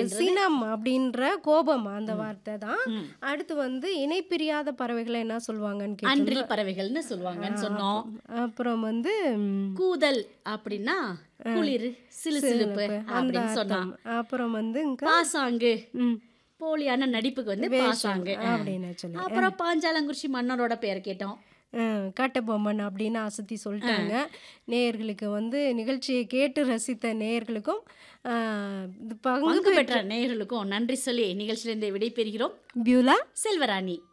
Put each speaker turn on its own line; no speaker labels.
அப்படின்றது
சினம் அப்படின்ற கோபம் அந்த வார்த்தை தான்
ம்.
அடுத்து வந்து இணைப்பிரியாத பறவைகளை என்ன சொல்லுவாங்கன்னு கேட்டோம்
அன்றில் பறவைகள்னு சொல்லுவாங்கன்னு சொன்னோம்
அப்புறம் வந்து ம்,
கூதல் அப்படின்னா குளிர் சிலுசிலுப்பு
அந்த
அப்படின்னு சொன்னான்
அர்த்தம். அப்புறம் வந்து இங்க,
பாசாங்கு
ம்,
போலியான நடிப்புக்கு வந்து பாசாங்கு
அப்படின்னு சொல்லி
அப்புறம் பாஞ்சாலங்குறிச்சி மன்னரோட பேர் கேட்டோம்
அஹ், கட்டபொம்மன் அப்படின்னு அசத்தி சொல்லிட்டாங்க நேயர்களுக்கு வந்து நிகழ்ச்சியை கேட்டு ரசித்த நேயர்களுக்கும் அஹ், இது பங்கு
பங்கு பெற்ற நேயர்களுக்கும் நன்றி சொல்லி நிகழ்ச்சியிலிருந்து விடைபெறுகிறோம்
பியூலா
செல்வராணி